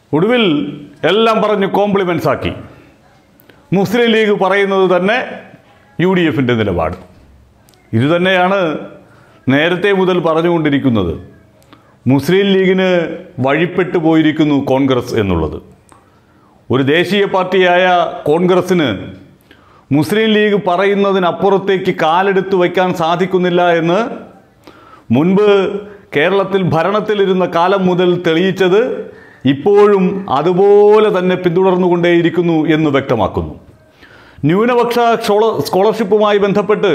ഒടുവിൽ എല്ലാം പറഞ്ഞ് കോംപ്ലിമെൻസ് ആക്കി മുസ്ലിം ലീഗ് പറയുന്നത് തന്നെ യു ഡി എഫിൻ്റെ നിലപാട് ഇതുതന്നെയാണ് നേരത്തെ മുതൽ പറഞ്ഞുകൊണ്ടിരിക്കുന്നത് മുസ്ലിം ലീഗിന് വഴിപ്പെട്ടു പോയിരിക്കുന്നു കോൺഗ്രസ് എന്നുള്ളത് ഒരു ദേശീയ പാർട്ടിയായ കോൺഗ്രസ്സിന് മുസ്ലിം ലീഗ് പറയുന്നതിനപ്പുറത്തേക്ക് കാലെടുത്ത് വയ്ക്കാൻ സാധിക്കുന്നില്ല എന്ന് മുൻപ് കേരളത്തിൽ ഭരണത്തിലിരുന്ന കാലം മുതൽ തെളിയിച്ചത് ഇപ്പോഴും അതുപോലെ തന്നെ പിന്തുടർന്നുകൊണ്ടേയിരിക്കുന്നു എന്ന് വ്യക്തമാക്കുന്നു ന്യൂനപക്ഷ ഷോള- സ്കോളർഷിപ്പുമായി ബന്ധപ്പെട്ട്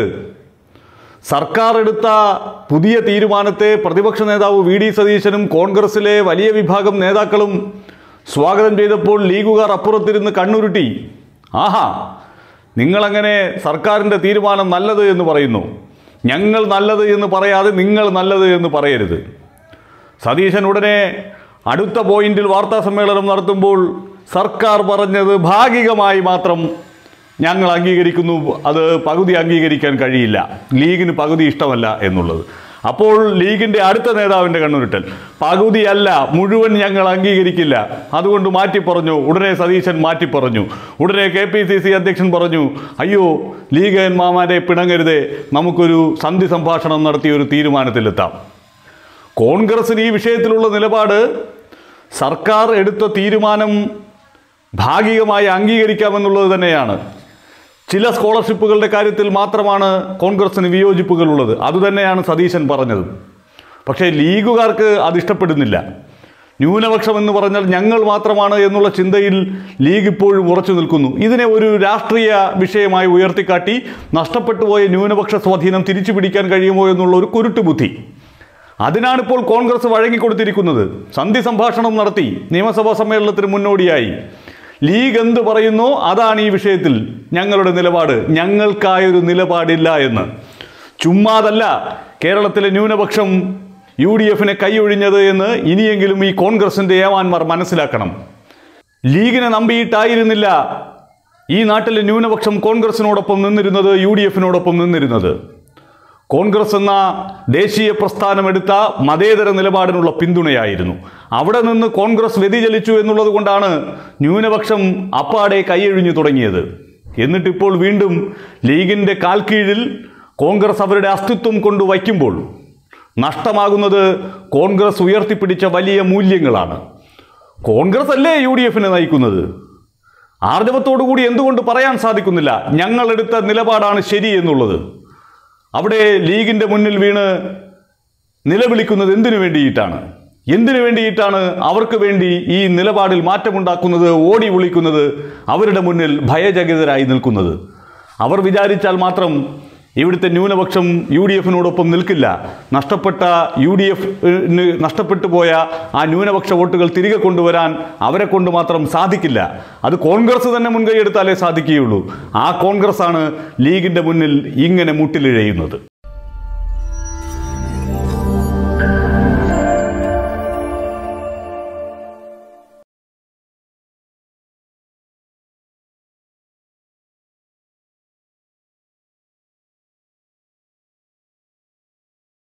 സർക്കാർ എടുത്ത പുതിയ തീരുമാനത്തെ പ്രതിപക്ഷ നേതാവ് വി ഡി സതീശനും കോൺഗ്രസിലെ വലിയ വിഭാഗം നേതാക്കളും സ്വാഗതം ചെയ്തപ്പോൾ ലീഗുകാർ അപ്പുറത്തിരുന്ന് കണ്ണുരുട്ടി ആഹാ നിങ്ങളങ്ങനെ സർക്കാരിൻ്റെ തീരുമാനം നല്ലത് എന്ന് പറയുന്നു ഞങ്ങൾ നല്ലത് എന്ന് പറയാതെ നിങ്ങൾ നല്ലത് എന്ന് പറയരുത് സതീശൻ ഉടനെ അടുത്ത പോയിന്റിൽ വാർത്താ സമ്മേളനം നടത്തുമ്പോൾ സർക്കാർ പറഞ്ഞത് ഭാഗികമായി മാത്രം ഞങ്ങൾ അംഗീകരിക്കുന്നു അത് പകുതി അംഗീകരിക്കാൻ കഴിയില്ല ലീഗിന് പകുതി ഇഷ്ടമല്ല എന്നുള്ളത് അപ്പോൾ ലീഗിൻ്റെ അടുത്ത നേതാവിൻ്റെ കണ്ണുരുട്ടൽ പകുതിയല്ല മുഴുവൻ ഞങ്ങൾ അംഗീകരിക്കില്ല അതുകൊണ്ട് മാറ്റി പറഞ്ഞു ഉടനെ സതീശൻ മാറ്റി പറഞ്ഞു ഉടനെ കെ പി സി സി അധ്യക്ഷൻ പറഞ്ഞു അയ്യോ ലീഗ് എൻ മാമാരെ പിണങ്ങരുതേ നമുക്കൊരു സന്ധി സംഭാഷണം നടത്തി ഒരു തീരുമാനത്തിലെത്താം കോൺഗ്രസിന് ഈ വിഷയത്തിലുള്ള നിലപാട് സർക്കാർ എടുത്ത തീരുമാനം ഭാഗികമായി അംഗീകരിക്കാമെന്നുള്ളത് തന്നെയാണ് ചില സ്കോളർഷിപ്പുകളുടെ കാര്യത്തിൽ മാത്രമാണ് കോൺഗ്രസിന് വിയോജിപ്പുകളുള്ളത് അതുതന്നെയാണ് സതീശൻ പറഞ്ഞത് പക്ഷേ ലീഗുകാർക്ക് അത് ഇഷ്ടപ്പെടുന്നില്ല ന്യൂനപക്ഷം എന്ന് പറഞ്ഞാൽ ഞങ്ങൾ മാത്രമാണ് എന്നുള്ള ചിന്തയിൽ ലീഗ് ഇപ്പോഴും ഉറച്ചു നിൽക്കുന്നു ഇതിനെ ഒരു രാഷ്ട്രീയ വിഷയമായി ഉയർത്തിക്കാട്ടി നഷ്ടപ്പെട്ടു പോയ ന്യൂനപക്ഷ സ്വാധീനം തിരിച്ചു പിടിക്കാൻ കഴിയുമോ എന്നുള്ള ഒരു കുരുട്ട് ബുദ്ധി അതിനാണിപ്പോൾ കോൺഗ്രസ് വഴങ്ങിക്കൊടുത്തിരിക്കുന്നത് സന്ധി സംഭാഷണം നടത്തി നിയമസഭാ സമ്മേളനത്തിന് മുന്നോടിയായി ലീഗ് എന്ത് പറയുന്നോ അതാണ് ഈ വിഷയത്തിൽ ഞങ്ങളുടെ നിലപാട് ഞങ്ങൾക്കായൊരു നിലപാടില്ല എന്ന് ചുമ്മാതല്ല കേരളത്തിലെ ന്യൂനപക്ഷം യു ഡി എഫിനെ കൈയൊഴിഞ്ഞത് എന്ന് ഇനിയെങ്കിലും ഈ കോൺഗ്രസിൻ്റെ ഏവാന്മാർ മനസ്സിലാക്കണം ലീഗിനെ നമ്പിയിട്ടായിരുന്നില്ല ഈ നാട്ടിലെ ന്യൂനപക്ഷം കോൺഗ്രസിനോടൊപ്പം നിന്നിരുന്നത് യു ഡി എഫിനോടൊപ്പം നിന്നിരുന്നത് കോൺഗ്രസ് എന്ന ദേശീയ പ്രസ്ഥാനമെടുത്ത മതേതര നിലപാടിനുള്ള പിന്തുണയായിരുന്നു അവിടെ നിന്ന് കോൺഗ്രസ് വ്യതിചലിച്ചു എന്നുള്ളത് കൊണ്ടാണ് ന്യൂനപക്ഷം അപ്പാടെ കൈയൊഴിഞ്ഞു തുടങ്ങിയത് എന്നിട്ടിപ്പോൾ വീണ്ടും ലീഗിൻ്റെ കാൽക്കീഴിൽ കോൺഗ്രസ് അവരുടെ അസ്തിത്വം കൊണ്ട് വയ്ക്കുമ്പോൾ നഷ്ടമാകുന്നത് കോൺഗ്രസ് ഉയർത്തിപ്പിടിച്ച വലിയ മൂല്യങ്ങളാണ് കോൺഗ്രസ് അല്ലേ യു ഡി എഫിനെ നയിക്കുന്നത് ആർജവത്തോടുകൂടി എന്തുകൊണ്ട് പറയാൻ സാധിക്കുന്നില്ല ഞങ്ങളെടുത്ത നിലപാടാണ് ശരി എന്നുള്ളത് അവിടെ ലീഗിൻ്റെ മുന്നിൽ വീണ് നിലവിളിക്കുന്നത് എന്തിനു വേണ്ടിയിട്ടാണ് എന്തിനു വേണ്ടിയിട്ടാണ് അവർക്ക് വേണ്ടി ഈ നിലപാടിൽ മാറ്റമുണ്ടാക്കുന്നത് ഓടി വിളിക്കുന്നത് അവരുടെ മുന്നിൽ ഭയചകിതരായി നിൽക്കുന്നത് അവർ വിചാരിച്ചാൽ മാത്രം ഇവിടുത്തെ ന്യൂനപക്ഷം യു ഡി എഫിനോടൊപ്പം നിൽക്കില്ല നഷ്ടപ്പെട്ട യു ഡി എഫ് നഷ്ടപ്പെട്ടു പോയ ആ ന്യൂനപക്ഷ വോട്ടുകൾ തിരികെ കൊണ്ടുവരാൻ അവരെ കൊണ്ട് മാത്രം സാധിക്കില്ല അത് കോൺഗ്രസ് തന്നെ മുൻകൈ എടുത്താലേ സാധിക്കുകയുള്ളൂ ആ കോൺഗ്രസ്സാണ് ലീഗിൻ്റെ മുന്നിൽ ഇങ്ങനെ മുട്ടിലിഴയുന്നത്